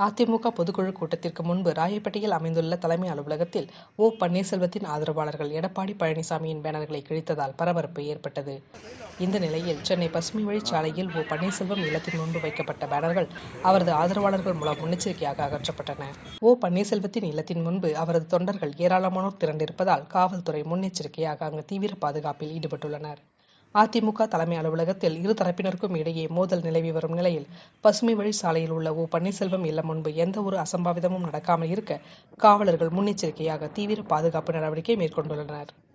அதிமுக பொதுக்குழு கூட்டத்திற்கு முன்பு ராயப்பேட்டையில் அமைந்துள்ள தலைமை அலுவலகத்தில் ஓ பன்னீர்செல்வத்தின் ஆதரவாளர்கள் எடப்பாடி பழனிசாமியின் பேனர்களை கிழித்ததால் பரபரப்பு ஏற்பட்டது இந்த நிலையில் சென்னை பசுமை வழிச்சாலையில் ஓ பன்னீர்செல்வம் இல்லத்தின் முன்பு வைக்கப்பட்ட பேனர்கள் அவரது ஆதரவாளர்கள் மூலம் முன்னெச்சரிக்கையாக அகற்றப்பட்டன ஓ பன்னீர்செல்வத்தின் இல்லத்தின் முன்பு அவரது தொண்டர்கள் ஏராளமானோர் திரண்டிருப்பதால் காவல்துறை முன்னெச்சரிக்கையாக அங்கு தீவிர பாதுகாப்பில் ஈடுபட்டுள்ளனர் அதிமுக தலைமை அலுவலகத்தில் இரு தரப்பினருக்கும் இடையே மோதல் நிலவி வரும் நிலையில் பசுமை வழி சாலையில் உள்ள ஓ பன்னீர்செல்வம் இல்லம் முன்பு எந்த ஒரு அசம்பாவிதமும் நடக்காமல் இருக்க காவலர்கள் முன்னெச்சரிக்கையாக தீவிர பாதுகாப்பு நடவடிக்கை மேற்கொண்டுள்ளனர்